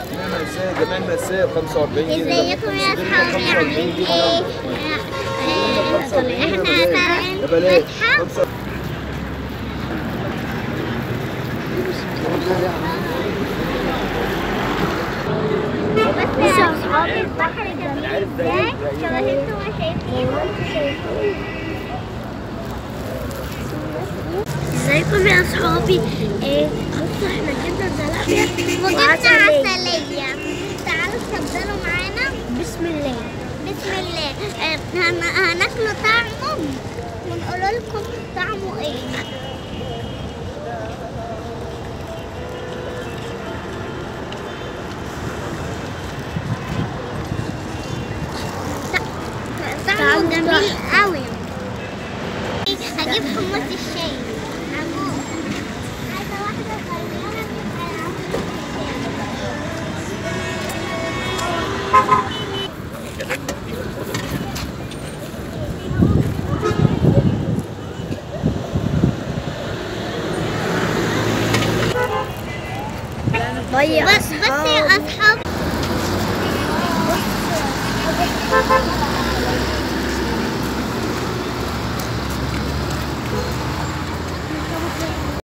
مأساة جميع مأساة 45 جنيه ازيكم يا اصحابي عاملين ايه؟ احنا طالعين يا بلاش فسحة 45 بس يا اصحابي البحر جميل ازاي؟ شبه انتوا ما شايفين ازيكم يا اصحابي ايه بصوا احنا جبنا زلابيا وجبنا عسلية تعالوا اتفضلوا معانا بسم الله بسم الله آه، هن- هناكلوا طعمه ونقول لكم طعمه ايه طعمه جميل قوي هجيب حمص الشاي عمو. عايزة واحدة صغيرة تبقى بس بس يا أصحاب